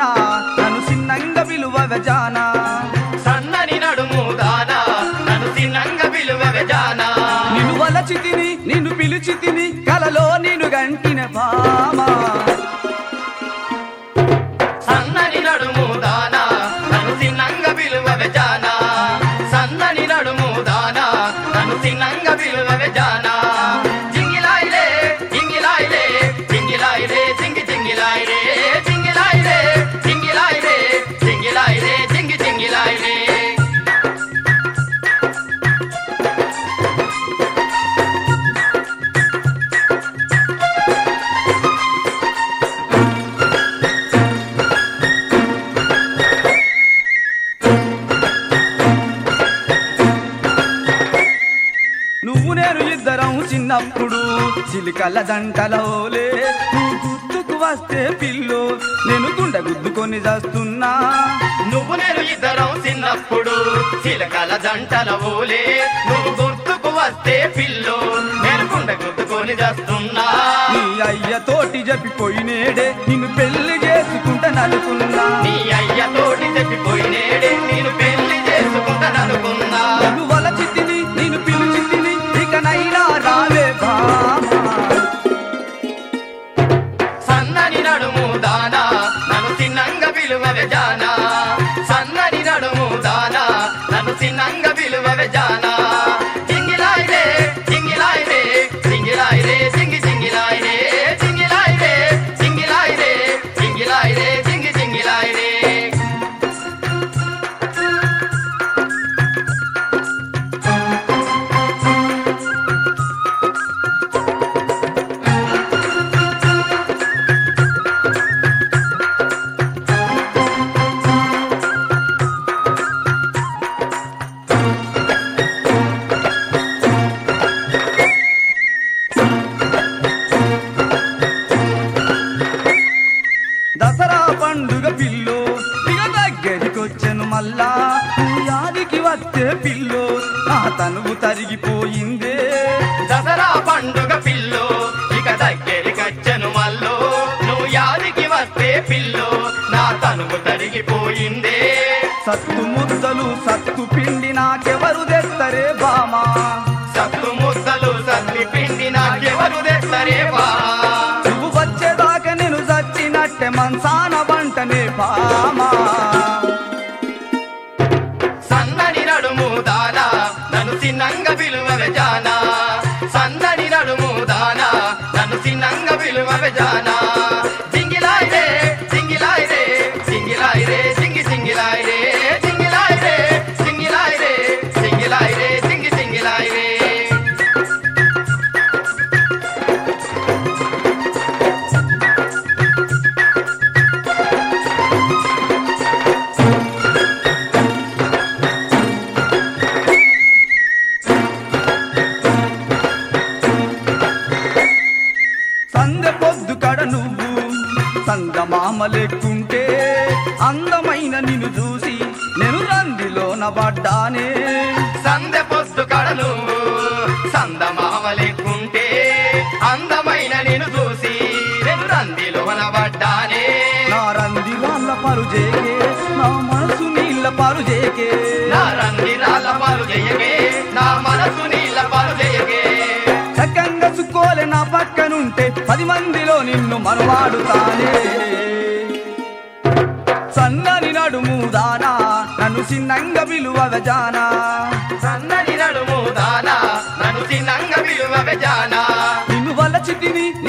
దానా నన్ను చిన్నంగా విలువ జానా సన్నని నడుము దానా నన్ను తిన్నంగా విలువవే జానా నిన్ను వలచి తిని నిన్ను పిలిచి తిని కలలో నిన్ను గంటిన భామా సన్నని నడుము దానా నన్ను తిన్నంగా విలువవే జానా సన్నని నడుము దానా నన్ను తిన్నంగా విలువవే జానా జింగిలాయిలే జింగిలాయిలే జింగిలాయిలే జింగి జింగిలాయిలే జింగిలాయిలే జింగిలాయిలే జింగిలాయిలే జింగి జింగిలాయిలే నువ్వు నేను ఇద్దరం చిన్నప్పుడు చిలికల దంటలోలే నువ్వు గుర్తుకు వస్తే పిల్లు నేను గుండె గుద్దుకొని చేస్తున్నా నువ్వు నేను ఇద్దరం చిన్నప్పుడు చిలకల జంటల ఊలే నువ్వు గుర్తుకు వస్తే పిల్లు నేను గుండె గుర్తుకొని చేస్తున్నా నీ అయ్య తోటి చెప్పిపోయినేడే నిన్ను పెళ్లి చేసుకుంటాననుకున్నా నీ అయ్య తోటి చెప్పిపోయినేడే నేను పెళ్లి చేసుకుంటాననుకున్నా నిన్ను వలచి తిని నేను పిలిచి తిని ఇకనైనా రావే భామా సన్నని నడుము దానా నన్ను తిన్నంగా విలువవే జానా సన్నని నడుము దానా నన్ను తిన్నంగా విలువవే జానా జింగిలాయిలే జింగిలాయిలే జింగిలాయిలే జింగి జింగిలాయిలే జింగిలాయిలే జింగిలాయిలే జింగిలాయిలే జింగి జింగిలాయిలే దసరా పండుగ పిల్లు ఇక దగ్గరికొచ్చెను మళ్ళా నువ్వు యాదికి వస్తే పిల్లు నా తనువు తరిగిపోయిందే దసరా పండుగ పిల్లు ఇక దగ్గరికొచ్చను మల్లో నువ్వు యాదికి వస్తే పిల్లు నా తనువు తరిగిపోయిందే సత్తు ముద్దలు సత్తు పిండి నాకెవరు తెస్తరే బామా సత్తు ముద్దలు సత్తి పిండి నాకెవరు తెస్తరే బా నువ్వు వచ్చేదాకా నేను చచ్చినట్టే మంచాన వంటనే బామా సన్నని నడుము దానా నన్ను చిన్నంగా విలువవే జానా సన్నని నడుము దానా నన్ను చిన్నంగా విలువవే జానా జింగిలాయిరే జింగిలాయిరే జింగిలాయిరే జింగి జింగిలాయిరే జింగిలాయిరే జింగిలాయిరే జింగిలాయిరే జింగి జింగిలాయిరే సందె పొద్దు కడ నువ్వు సందమామ లెక్కుంటే అందమైన నిన్ను చూసి నేను రందిలోన పడ్డానే సందె పొద్దు కడలు సందమామ లేకుంటే అందమైన నేను చూసి నేను రందిలో పడ్డానే నా రంది వాళ్ళ పరు చేకే నా మనసు నీళ్ళ పరు చేకే నా రందిరాల పాలు చేయగే నా మనసు నీళ్ళ పాలు చేయగే చక్కంగా చుక్కోలే నా పక్కనుంటే పది మందిలో నిన్ను మనవాడుతానే సన్నని నడుము దానా నన్ను చిన్నంగా విలువ జానా సన్నని నడుము దానా నన్ను తిన్నంగా విలువ జానా నిన్ను వలచి తిని